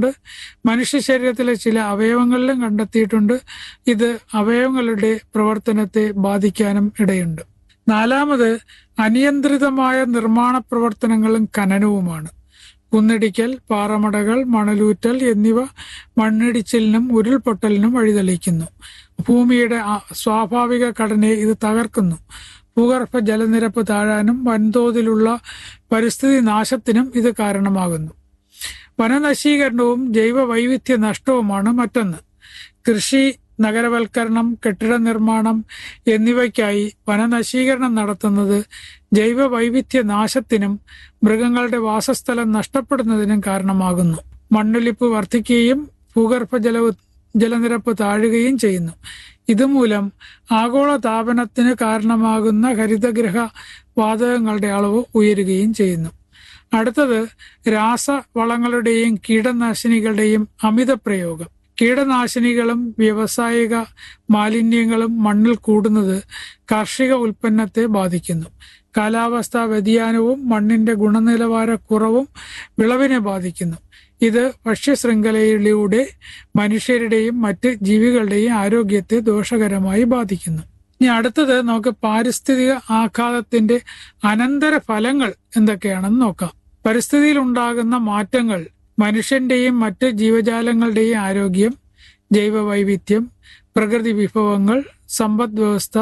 കണ്ടെത്തിയിട്ടുണ്ട് മനുഷ്യ ശരീരത്തിലെ ചില അവയവങ്ങളിലും കണ്ടെത്തിയിട്ടുണ്ട് ഇത് അവയവങ്ങളുടെ പ്രവർത്തനത്തെ ബാധിക്കാനും ഇടയുണ്ട് നാലാമത് അനിയന്ത്രിതമായ നിർമ്മാണ പ്രവർത്തനങ്ങളും ഖനനവുമാണ് കുന്നിടിക്കൽ പാറമടകൾ മണലൂറ്റൽ എന്നിവ മണ്ണിടിച്ചിലിനും ഉരുൾപൊട്ടലിനും വഴിതെളിക്കുന്നു ഭൂമിയുടെ ആ- സ്വാഭാവിക ഘടനയെ ഇത് തകർക്കുന്നു ഭൂഗർഭ ജലനിരപ്പ് താഴാനും വൻതോതിലുള്ള പരിസ്ഥിതി നാശത്തിനും ഇത് കാരണമാകുന്നു വനനശീകരണവും ജൈവ വൈവിധ്യ നഷ്ടവുമാണ് മറ്റൊന്ന് കൃഷി നഗരവൽക്കരണം കെട്ടിട നിർമ്മാണം എന്നിവയ്ക്കായി വനനശീകരണം നടത്തുന്നത് ജൈവ വൈവിധ്യ നാശത്തിനും മൃഗങ്ങളുടെ വാസസ്ഥലം നഷ്ടപ്പെടുന്നതിനും കാരണമാകുന്നു മണ്ണൊലിപ്പ് വർദ്ധിക്കുകയും ഭൂഗർഭ ജല ജലനിരപ്പ് താഴുകയും ചെയ്യുന്നു ഇതുമൂലം ആഗോള താപനത്തിന് കാരണമാകുന്ന ഹരിതഗ്രഹ വാതകങ്ങളുടെ അളവ് ഉയരുകയും ചെയ്യുന്നു അടുത്തത് രാസവളങ്ങളുടെയും കീടനാശിനികളുടെയും അമിത പ്രയോഗം കീടനാശിനികളും വ്യാവസായിക മാലിന്യങ്ങളും മണ്ണിൽ കൂടുന്നത് കാർഷിക ഉൽപ്പന്നത്തെ ബാധിക്കുന്നു കാലാവസ്ഥാ വ്യതിയാനവും മണ്ണിന്റെ ഗുണനിലവാര കുറവും വിളവിനെ ബാധിക്കുന്നു ഇത് ഭക്ഷ്യശൃംഖലയിലൂടെ മനുഷ്യരുടെയും മറ്റ് ജീവികളുടെയും ആരോഗ്യത്തെ ദോഷകരമായി ബാധിക്കുന്നു ഇനി അടുത്തത് നമുക്ക് പാരിസ്ഥിതിക ആഘാതത്തിന്റെ അനന്തര ഫലങ്ങൾ എന്തൊക്കെയാണെന്ന് നോക്കാം പരിസ്ഥിതിയിൽ ഉണ്ടാകുന്ന മാറ്റങ്ങൾ മനുഷ്യന്റെയും മറ്റ് ജീവജാലങ്ങളുടെയും ആരോഗ്യം ജൈവ വൈവിധ്യം പ്രകൃതി വിഭവങ്ങൾ സമ്പദ് വ്യവസ്ഥ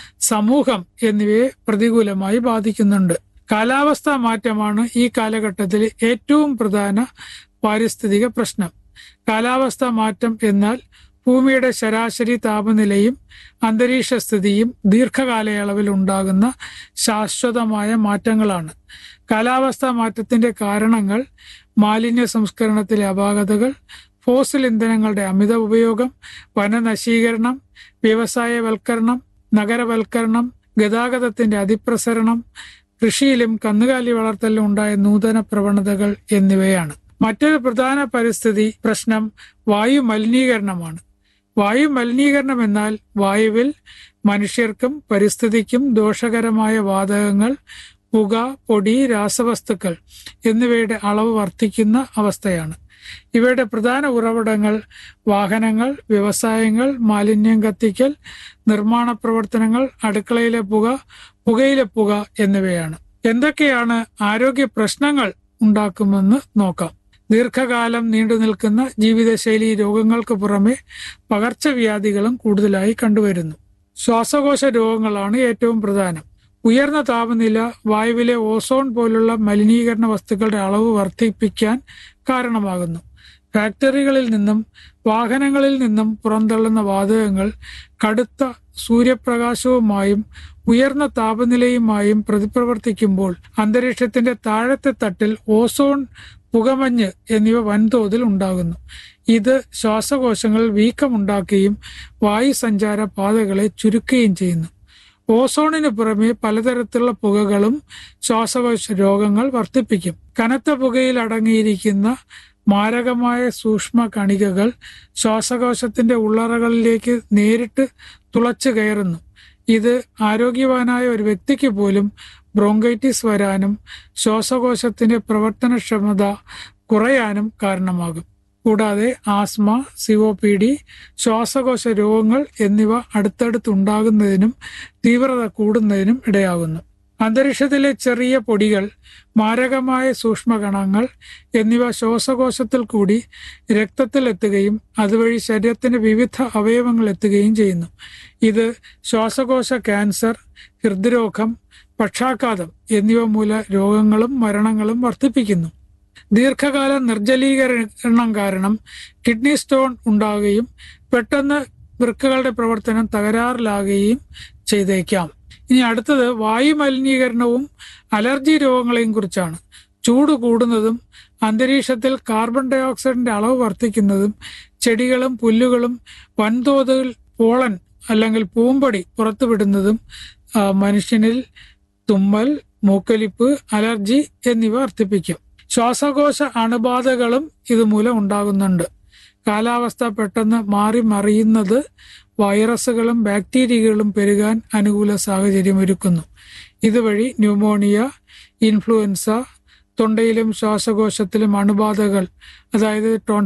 സമൂഹം എന്നിവയെ പ്രതികൂലമായി ബാധിക്കുന്നുണ്ട് കാലാവസ്ഥാ മാറ്റമാണ് ഈ കാലഘട്ടത്തിൽ ഏറ്റവും പ്രധാന പാരിസ്ഥിതിക പ്രശ്നം കാലാവസ്ഥാ മാറ്റം എന്നാൽ ഭൂമിയുടെ ശരാശരി താപനിലയും അന്തരീക്ഷ സ്ഥിതിയും ദീർഘകാലയളവിൽ ഉണ്ടാകുന്ന ശാശ്വതമായ മാറ്റങ്ങളാണ് കാലാവസ്ഥാ മാറ്റത്തിന്റെ കാരണങ്ങൾ മാലിന്യ സംസ്കരണത്തിലെ അപാകതകൾ ഫോസിൽ ഇന്ധനങ്ങളുടെ അമിത ഉപയോഗം വനനശീകരണം വ്യവസായവൽക്കരണം നഗരവൽക്കരണം ഗതാഗതത്തിന്റെ അതിപ്രസരണം കൃഷിയിലും കന്നുകാലി വളർത്തലിലും ഉണ്ടായ നൂതന പ്രവണതകൾ എന്നിവയാണ് മറ്റൊരു പ്രധാന പരിസ്ഥിതി പ്രശ്നം വായു മലിനീകരണമാണ് വായു മലിനീകരണം എന്നാൽ വായുവിൽ മനുഷ്യർക്കും പരിസ്ഥിതിക്കും ദോഷകരമായ വാതകങ്ങൾ പുക പൊടി രാസവസ്തുക്കൾ എന്നിവയുടെ അളവ് വർദ്ധിക്കുന്ന അവസ്ഥയാണ് ഇവയുടെ പ്രധാന ഉറവിടങ്ങൾ വാഹനങ്ങൾ വ്യവസായങ്ങൾ മാലിന്യം കത്തിക്കൽ നിർമ്മാണ പ്രവർത്തനങ്ങൾ അടുക്കളയിലെ പുക പുകയിലെ പുക എന്നിവയാണ് എന്തൊക്കെയാണ് ആരോഗ്യ പ്രശ്നങ്ങൾ ഉണ്ടാക്കുമെന്ന് നോക്കാം ദീർഘകാലം നീണ്ടു നിൽക്കുന്ന ജീവിതശൈലി രോഗങ്ങൾക്ക് പുറമെ പകർച്ചവ്യാധികളും കൂടുതലായി കണ്ടുവരുന്നു ശ്വാസകോശ രോഗങ്ങളാണ് ഏറ്റവും പ്രധാനം ഉയർന്ന താപനില വായുവിലെ ഓസോൺ പോലുള്ള മലിനീകരണ വസ്തുക്കളുടെ അളവ് വർദ്ധിപ്പിക്കാൻ കാരണമാകുന്നു ഫാക്ടറികളിൽ നിന്നും വാഹനങ്ങളിൽ നിന്നും പുറന്തള്ളുന്ന വാതകങ്ങൾ കടുത്ത സൂര്യപ്രകാശവുമായും ഉയർന്ന താപനിലയുമായും പ്രതിപ്രവർത്തിക്കുമ്പോൾ അന്തരീക്ഷത്തിന്റെ താഴത്തെ തട്ടിൽ ഓസോൺ പുകമഞ്ഞ് എന്നിവ വൻതോതിൽ ഉണ്ടാകുന്നു ഇത് ശ്വാസകോശങ്ങളിൽ വീക്കമുണ്ടാക്കുകയും വായുസഞ്ചാര പാതകളെ ചുരുക്കുകയും ചെയ്യുന്നു ഓസോണിന് പുറമെ പലതരത്തിലുള്ള പുകകളും ശ്വാസകോശ രോഗങ്ങൾ വർദ്ധിപ്പിക്കും കനത്ത പുകയിൽ അടങ്ങിയിരിക്കുന്ന മാരകമായ സൂക്ഷ്മ കണികകൾ ശ്വാസകോശത്തിന്റെ ഉള്ളറകളിലേക്ക് നേരിട്ട് തുളച്ചു കയറുന്നു ഇത് ആരോഗ്യവാനായ ഒരു വ്യക്തിക്ക് പോലും ബ്രോങ്കൈറ്റിസ് വരാനും ശ്വാസകോശത്തിന്റെ പ്രവർത്തനക്ഷമത കുറയാനും കാരണമാകും കൂടാതെ ആസ്മ സിഒ പി ഡി ശ്വാസകോശ രോഗങ്ങൾ എന്നിവ അടുത്തടുത്തുണ്ടാകുന്നതിനും തീവ്രത കൂടുന്നതിനും ഇടയാകുന്നു അന്തരീക്ഷത്തിലെ ചെറിയ പൊടികൾ മാരകമായ സൂക്ഷ്മകണങ്ങൾ എന്നിവ ശ്വാസകോശത്തിൽ കൂടി രക്തത്തിൽ എത്തുകയും അതുവഴി ശരീരത്തിന്റെ വിവിധ അവയവങ്ങൾ എത്തുകയും ചെയ്യുന്നു ഇത് ശ്വാസകോശ ക്യാൻസർ ഹൃദ്രോഗം പക്ഷാഘാതം എന്നിവ മൂല രോഗങ്ങളും മരണങ്ങളും വർദ്ധിപ്പിക്കുന്നു ദീർഘകാല നിർജ്ജലീകരണം കാരണം കിഡ്നി സ്റ്റോൺ ഉണ്ടാകുകയും പെട്ടെന്ന് വൃക്കകളുടെ പ്രവർത്തനം തകരാറിലാകുകയും ചെയ്തേക്കാം ഇനി അടുത്തത് വായു മലിനീകരണവും അലർജി രോഗങ്ങളെയും കുറിച്ചാണ് ചൂട് കൂടുന്നതും അന്തരീക്ഷത്തിൽ കാർബൺ ഡൈ ഓക്സൈഡിന്റെ അളവ് വർദ്ധിക്കുന്നതും ചെടികളും പുല്ലുകളും വൻതോതിൽ പോളൻ അല്ലെങ്കിൽ പൂമ്പൊടി പുറത്തുവിടുന്നതും ആ, മനുഷ്യനിൽ തുമ്മൽ മൂക്കൊലിപ്പ് അലർജി എന്നിവ വർദ്ധിപ്പിക്കും ശ്വാസകോശ അണുബാധകളും ഇതുമൂലം ഉണ്ടാകുന്നുണ്ട് കാലാവസ്ഥ പെട്ടെന്ന് മാറി മറിയുന്നത് വൈറസുകളും ബാക്ടീരിയകളും പെരുകാൻ അനുകൂല സാഹചര്യം ഒരുക്കുന്നു ഇതുവഴി ന്യൂമോണിയ ഇൻഫ്ലുവൻസ തൊണ്ടയിലും ശ്വാസകോശത്തിലും അണുബാധകൾ അതായത് ടോൺ